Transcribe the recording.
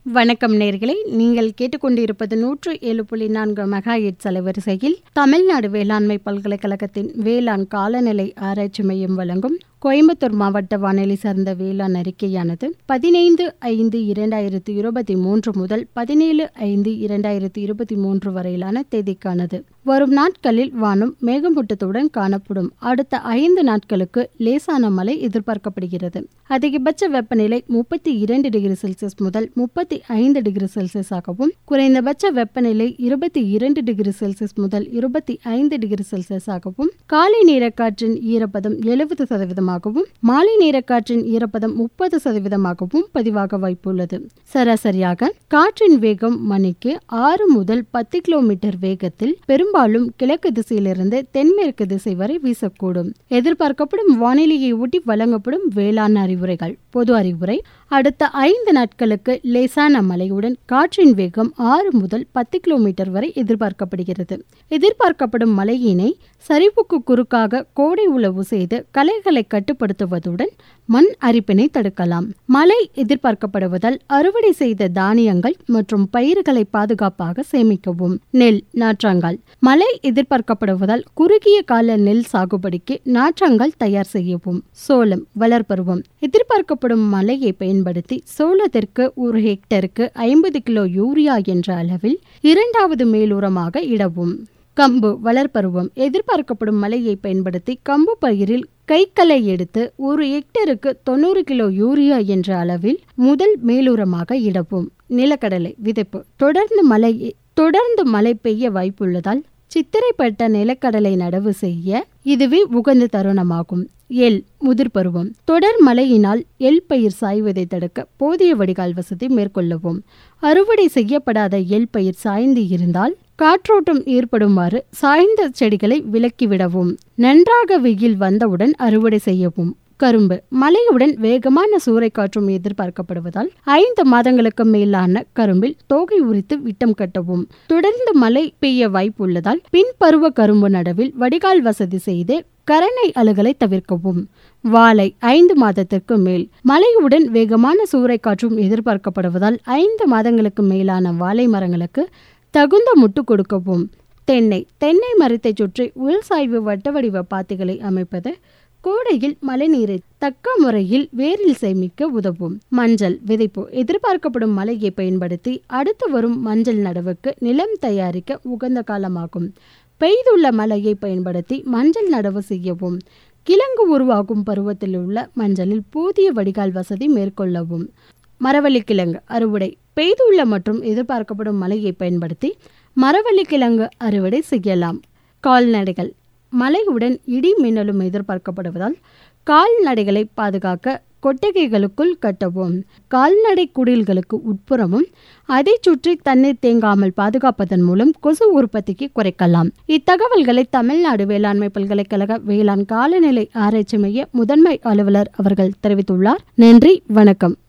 வணக்கம் நேர்களே நீங்கள் கேட்டுக்கொண்டிருப்பது நூற்று ஏழு புள்ளி நான்கு மெகா எட்ஸ் அலைவரிசையில் தமிழ்நாடு வேளாண்மை பல்கலைக்கழகத்தின் வேளாண் காலநிலை ஆராய்ச்சி மையம் வழங்கும் கோயம்புத்தூர் மாவட்ட வானிலை சார்ந்த வேளாண் அறிக்கையானது பதினைந்து ஐந்து இரண்டாயிரத்தி இருபத்தி மூன்று முதல் பதினேழு ஐந்து இரண்டாயிரத்தி இருபத்தி மூன்று வரையிலான தேதிக்கானது வரும் நாட்களில் வானம் மேகமூட்டத்துடன் காணப்படும் அடுத்த ஐந்து நாட்களுக்கு லேசான மழை எதிர்பார்க்கப்படுகிறது அதிகபட்ச வெப்பநிலை முப்பத்தி இரண்டு டிகிரி செல்சியஸ் முதல் முப்பத்தி ஐந்து டிகிரி செல்சியஸாகவும் குறைந்தபட்ச வெப்பநிலை இருபத்தி இரண்டு டிகிரி செல்சியஸ் முதல் இருபத்தி ஐந்து டிகிரி செல்சியஸாகவும் காலை நேர காற்றின் ஈரப்பதம் எழுபது சதவீதமாகவும் மாலை நேர காற்றின் ஈரப்பதம் முப்பது சதவீதமாகவும் பதிவாக வாய்ப்புள்ளது சராசரியாக காற்றின் வேகம் மணிக்கு ஆறு முதல் பத்து கிலோமீட்டர் வேகத்தில் பெரும்பாலும் கிழக்கு திசையிலிருந்து தென்மேற்கு திசை வரை வீசக்கூடும் எதிர்பார்க்கப்படும் வானிலையை ஒட்டி வழங்கப்படும் வேளாண் அறிவுரைகள் பொது அறிவுரை அடுத்த ஐந்து நாட்களுக்கு லேசான மழையுடன் காற்றின் வேகம் ஆறு முதல் பத்து கிலோமீட்டர் வரை எதிர்பார்க்கப்படுகிறது எதிர்பார்க்கப்படும் மழையினை சரிவுக்கு குறுக்காக கோடை உழவு செய்து களைகளை கட்டுப்படுத்துவதுடன் மண் அரிப்பினை தடுக்கலாம் மழை எதிர்பார்க்கப்படுவதால் அறுவடை செய்த தானியங்கள் மற்றும் பயிர்களை பாதுகாப்பாக சேமிக்கவும் நெல் நாற்றாங்கால் மழை எதிர்பார்க்கப்படுவதால் குறுகிய கால நெல் சாகுபடிக்கு நாற்றாங்கால் தயார் செய்யவும் சோளம் வளர்பருவம் எதிர்பார்க்கப்படும் மழையை பயன்படுத்தி சோளத்திற்கு ஒரு ஹெக்டருக்கு ஐம்பது கிலோ யூரியா என்ற அளவில் இரண்டாவது மேலுரமாக இடவும் கம்பு வளர்பருவம் எதிர்பார்க்கப்படும் மழையை பயன்படுத்தி கம்பு பயிரில் கைக்களை எடுத்து ஒரு ஹெக்டருக்கு தொண்ணூறு கிலோ யூரியா என்ற அளவில் முதல் மேலுரமாக இடவும் நிலக்கடலை விதைப்பு தொடர்ந்து மழை தொடர்ந்து மழை பெய்ய வாய்ப்புள்ளதால் சித்திரைப்பட்ட நிலக்கடலை நடவு செய்ய இதுவே உகந்த தருணமாகும் எல் முதிர்பருவம் தொடர் மழையினால் எல் பயிர் சாய்வதை தடுக்க போதிய வடிகால் வசதி மேற்கொள்ளவும் அறுவடை செய்யப்படாத எல் பயிர் சாய்ந்து இருந்தால் காற்றோட்டம் ஏற்படுமாறு சாய்ந்த செடிகளை விலக்கிவிடவும் நன்றாக வெயில் வந்தவுடன் அறுவடை செய்யவும் கரும்பு மழையுடன் வேகமான சூறைக்காற்றும் எதிர்பார்க்கப்படுவதால் ஐந்து மாதங்களுக்கு மேலான கரும்பில் தோகை உரித்து விட்டம் கட்டவும் தொடர்ந்து மழை பெய்ய வாய்ப்புள்ளதால் பின்பருவ கரும்பு நடவில் வடிகால் வசதி செய்து கரணை அழுகலை தவிர்க்கவும் வாழை ஐந்து மாதத்திற்கு மேல் மழையுடன் வேகமான சூறைக்காற்றும் எதிர்பார்க்கப்படுவதால் ஐந்து மாதங்களுக்கு மேலான வாழை மரங்களுக்கு தகுந்த முட்டு கொடுக்கவும் தென்னை தென்னை மரத்தை சுற்றி உள்சாய்வு வட்ட வடிவ பாத்திகளை அமைப்பது கோடையில் மழைநீரை தக்க முறையில் வேரில் சேமிக்க உதவும் மஞ்சள் விதைப்பு எதிர்பார்க்கப்படும் மழையை பயன்படுத்தி அடுத்து வரும் மஞ்சள் நடவுக்கு நிலம் தயாரிக்க உகந்த காலமாகும் பெய்துள்ள மழையை பயன்படுத்தி மஞ்சள் நடவு செய்யவும் கிழங்கு உருவாகும் பருவத்தில் உள்ள மஞ்சளில் போதிய வடிகால் வசதி மேற்கொள்ளவும் மரவள்ளிக்கிழங்கு அறுவடை பெய்துள்ள மற்றும் எதிர்பார்க்கப்படும் மழையை பயன்படுத்தி மரவள்ளிக்கிழங்கு அறுவடை செய்யலாம் கால்நடைகள் மழையுடன் இடி மின்னலும் எதிர்பார்க்கப்படுவதால் கால்நடைகளை பாதுகாக்க கொட்டகைகளுக்குள் கட்டவும் கால்நடை குடில்களுக்கு உட்புறமும் அதை சுற்றி தண்ணீர் தேங்காமல் பாதுகாப்பதன் மூலம் கொசு உற்பத்திக்கு குறைக்கலாம் இத்தகவல்களை தமிழ்நாடு வேளாண்மை பல்கலைக்கழக வேளாண் காலநிலை ஆராய்ச்சி மைய முதன்மை அலுவலர் அவர்கள் தெரிவித்துள்ளார் நன்றி வணக்கம்